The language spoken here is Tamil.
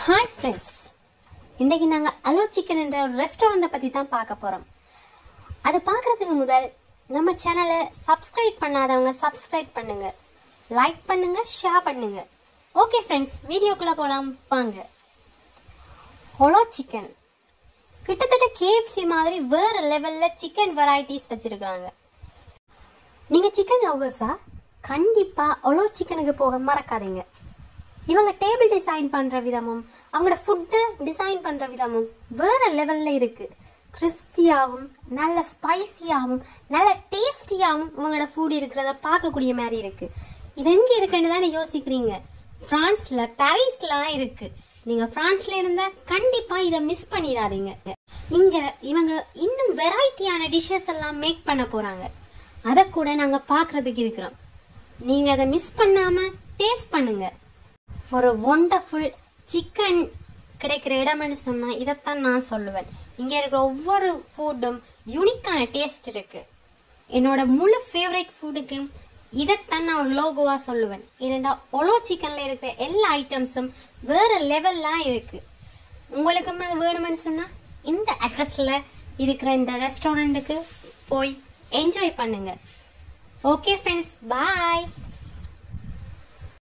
ஹாய் ஃப்ரெண்ட்ஸ் இன்றைக்கி நாங்கள் அலோ சிக்கன் என்ற ஒரு ரெஸ்டாரண்ட்டை பற்றி தான் பார்க்க போகிறோம் அதை பார்க்குறதுக்கு முதல் நம்ம சேனலை சப்ஸ்கிரைப் பண்ணாதவங்க சப்ஸ்கிரைப் பண்ணுங்க லைக் பண்ணுங்க ஷேர் பண்ணுங்க ஓகே ஃப்ரெண்ட்ஸ் வீடியோக்குள்ளே போகலாம் வாங்க ஹொலோ சிக்கன் கிட்டத்தட்ட கேஎஃப்சி மாதிரி வேறு லெவலில் சிக்கன் வெரைட்டிஸ் வச்சுருக்காங்க நீங்கள் சிக்கன் லவ்வர்ஸா கண்டிப்பாக ஒலோ சிக்கனுக்கு போக மறக்காதீங்க இவங்க டேபிள் டிசைன் பண்ணுற விதமும் அவங்களோட ஃபுட்டு டிசைன் பண்ணுற விதமும் வேறு லெவலில் இருக்குது கிறிஸ்பியாகவும் நல்ல ஸ்பைசியாகவும் நல்ல டேஸ்டியாகவும் இவங்களோட ஃபுட் இருக்கிறத பார்க்கக்கூடிய மாதிரி இருக்குது இது எங்கே இருக்குன்னு தானே யோசிக்கிறீங்க ஃப்ரான்ஸில் பாரிஸ்லாம் இருக்குது நீங்கள் ஃப்ரான்ஸில் இருந்தால் கண்டிப்பாக இதை மிஸ் பண்ணிடாதீங்க இங்கே இவங்க இன்னும் வெரைட்டியான டிஷ்ஷஸ் எல்லாம் மேக் பண்ண போகிறாங்க அதை கூட நாங்கள் பார்க்குறதுக்கு இருக்கிறோம் நீங்கள் அதை மிஸ் பண்ணாமல் டேஸ்ட் பண்ணுங்கள் ஒரு ஒண்டர்ஃபுல் சிக்கன் கிடைக்கிற இடம்னு சொன்னால் இதைத்தான் நான் சொல்லுவேன் இங்கே இருக்கிற ஒவ்வொரு ஃபுட்டும் யூனிக்கான டேஸ்ட் இருக்கு என்னோட முழு ஃபேவரட் ஃபுட்டுக்கும் இதைத்தான் நான் ஒரு லோகோவாக சொல்லுவேன் ஏனெண்டா ஒலோ சிக்கனில் இருக்கிற எல்லா ஐட்டம்ஸும் வேறு லெவல்லாம் இருக்கு உங்களுக்கு அது வேணுமென்னு சொன்னால் இந்த அட்ரஸில் இருக்கிற இந்த ரெஸ்டாரண்ட்டுக்கு போய் என்ஜாய் பண்ணுங்க ஓகே ஃப்ரெண்ட்ஸ் பாய்